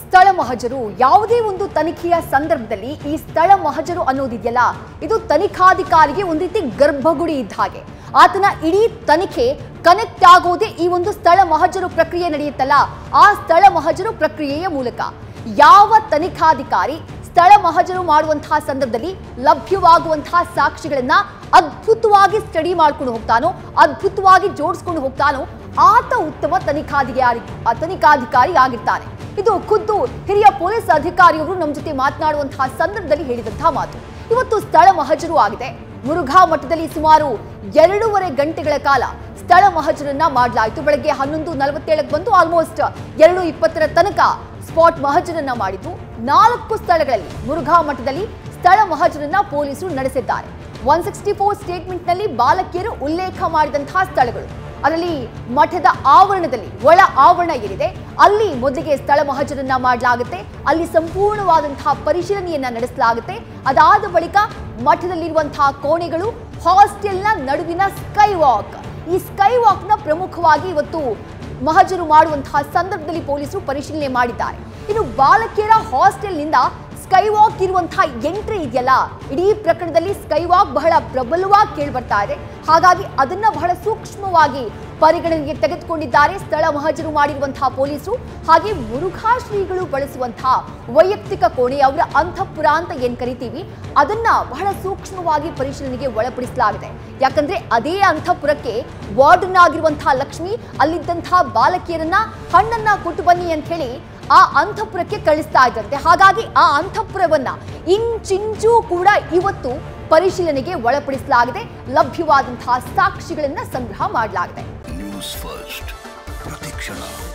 ಸ್ಥಳ ಮಹಜರು ಯಾವುದೇ ಒಂದು ತನಿಖೆಯ ಸಂದರ್ಭದಲ್ಲಿ ಈ ಸ್ಥಳ ಮಹಜರು ಅನ್ನೋದಿದೆಯಲ್ಲ ಇದು ತನಿಖಾಧಿಕಾರಿಗೆ ಒಂದು ರೀತಿ ಗರ್ಭಗುಡಿ ಇದ್ದ ಹಾಗೆ ಆತನ ಇಡೀ ತನಿಖೆ ಕನೆಕ್ಟ್ ಆಗೋದೇ ಈ ಒಂದು ಸ್ಥಳ ಮಹಜರು ಪ್ರಕ್ರಿಯೆ ನಡೆಯುತ್ತಲ್ಲ ಆ ಸ್ಥಳ ಮಹಜರು ಪ್ರಕ್ರಿಯೆಯ ಮೂಲಕ ಯಾವ ತನಿಖಾಧಿಕಾರಿ ಸ್ಥಳ ಮಹಜರು ಮಾಡುವಂತಹ ಸಂದರ್ಭದಲ್ಲಿ ಲಭ್ಯವಾಗುವಂತಹ ಸಾಕ್ಷಿಗಳನ್ನ ಅದ್ಭುತವಾಗಿ ಸ್ಟಡಿ ಮಾಡ್ಕೊಂಡು ಹೋಗ್ತಾನೋ ಅದ್ಭುತವಾಗಿ ಜೋಡಿಸ್ಕೊಂಡು ಹೋಗ್ತಾನೋ ಆತ ಉತ್ತಮ ತನಿಖಾಧಿಕಾರಿ ಆ ತನಿಖಾಧಿಕಾರಿ ಆಗಿರ್ತಾನೆ ಇದು ಖುದ್ದು ಹಿರಿಯ ಪೊಲೀಸ್ ಅಧಿಕಾರಿಯವರು ನಮ್ಮ ಜೊತೆ ಮಾತನಾಡುವಂತಹ ಸಂದರ್ಭದಲ್ಲಿ ಹೇಳಿದಂತಹ ಮಾತು ಇವತ್ತು ಸ್ಥಳ ಮಹಜರು ಆಗಿದೆ ಮುರುಘಾ ಮಠದಲ್ಲಿ ಸುಮಾರು ಎರಡೂವರೆ ಗಂಟೆಗಳ ಕಾಲ ಸ್ಥಳ ಮಹಜರನ್ನ ಮಾಡಲಾಯಿತು ಬೆಳಗ್ಗೆ ಹನ್ನೊಂದು ನಲವತ್ತೇಳಕ್ಕೆ ಬಂದು ಆಲ್ಮೋಸ್ಟ್ ಎರಡು ಇಪ್ಪತ್ತರ ತನಕ ಸ್ಪಾಟ್ ಮಹಜರನ್ನ ಮಾಡಿದ್ದು ನಾಲ್ಕು ಸ್ಥಳಗಳಲ್ಲಿ ಮುರುಘಾ ಮಠದಲ್ಲಿ ಸ್ಥಳ ಮಹಜರನ್ನ ಪೊಲೀಸರು ನಡೆಸಿದ್ದಾರೆ ಒನ್ ಸಿಕ್ಸ್ಟಿ ಫೋರ್ ಸ್ಟೇಟ್ಮೆಂಟ್ನಲ್ಲಿ ಬಾಲಕಿಯರು ಉಲ್ಲೇಖ ಮಾಡಿದಂತಹ ಸ್ಥಳಗಳು ಅದರಲ್ಲಿ ಮಠದ ಆವರಣದಲ್ಲಿ ಒಳ ಆವರಣ ಏನಿದೆ ಅಲ್ಲಿ ಮೊದಲಿಗೆ ಸ್ಥಳ ಮಹಜರನ್ನ ಮಾಡಲಾಗುತ್ತೆ ಅಲ್ಲಿ ಸಂಪೂರ್ಣವಾದಂತಹ ಪರಿಶೀಲನೆಯನ್ನ ನಡೆಸಲಾಗುತ್ತೆ ಅದಾದ ಬಳಿಕ ಮಠದಲ್ಲಿರುವಂತಹ ಕೋಣೆಗಳು ಹಾಸ್ಟೆಲ್ನ ನಡುವಿನ ಸ್ಕೈ ವಾಕ್ ಈ ಸ್ಕೈ ವಾಕ್ನ ಪ್ರಮುಖವಾಗಿ ಇವತ್ತು ಮಹಜರು ಮಾಡುವಂತಹ ಸಂದರ್ಭದಲ್ಲಿ ಪೊಲೀಸರು ಪರಿಶೀಲನೆ ಮಾಡಿದ್ದಾರೆ ಇನ್ನು ಬಾಲಕಿಯರ ಹಾಸ್ಟೆಲ್ನಿಂದ ಸ್ಕೈ ವಾಕ್ ಇರುವಂತಹ ಎಂಟ್ರಿ ಇದೆಯಲ್ಲ ಇಡೀ ಪ್ರಕರಣದಲ್ಲಿ ಸ್ಕೈ ವಾಕ್ ಬಹಳ ಪ್ರಬಲವಾಗಿ ಕೇಳಿಬರ್ತಾ ಇದೆ ಹಾಗಾಗಿ ಅದನ್ನ ಬಹಳ ಸೂಕ್ಷ್ಮವಾಗಿ ಪರಿಗಣನೆಗೆ ತೆಗೆದುಕೊಂಡಿದ್ದಾರೆ ಸ್ಥಳ ಮಹಜರು ಮಾಡಿರುವಂತಹ ಪೊಲೀಸರು ಹಾಗೆ ಮುರುಘಾ ಶ್ರೀಗಳು ಬಳಸುವಂತಹ ವೈಯಕ್ತಿಕ ಕೋಣೆ ಅವರ ಅಂತಃಪುರ ಅಂತ ಏನ್ ಕರಿತೀವಿ ಅದನ್ನ ಬಹಳ ಸೂಕ್ಷ್ಮವಾಗಿ ಪರಿಶೀಲನೆಗೆ ಒಳಪಡಿಸಲಾಗಿದೆ ಯಾಕಂದ್ರೆ ಅದೇ ಅಂತಃಪುರಕ್ಕೆ ವಾರ್ಡನ್ ಆಗಿರುವಂತಹ ಲಕ್ಷ್ಮಿ ಅಲ್ಲಿದ್ದಂತಹ ಬಾಲಕಿಯರನ್ನ ಹಣ್ಣನ್ನ ಕೊಟ್ಟು ಬನ್ನಿ ಅಂತ ಹೇಳಿ ಆ ಅಂತಃಪುರಕ್ಕೆ ಕಳಿಸ್ತಾ ಇದ್ದಂತೆ ಹಾಗಾಗಿ ಆ ಅಂತಃಪುರವನ್ನ ಇಂಚಿಂಚೂ ಕೂಡ ಇವತ್ತು ಪರಿಶೀಲನೆಗೆ ಒಳಪಡಿಸಲಾಗಿದೆ ಲಭ್ಯವಾದಂತಹ ಸಾಕ್ಷಿಗಳನ್ನ ಸಂಗ್ರಹ ಮಾಡಲಾಗಿದೆ ನ್ಯೂಸ್ ಫಸ್ಟ್ ಪ್ರತಿಕ್ಷಣ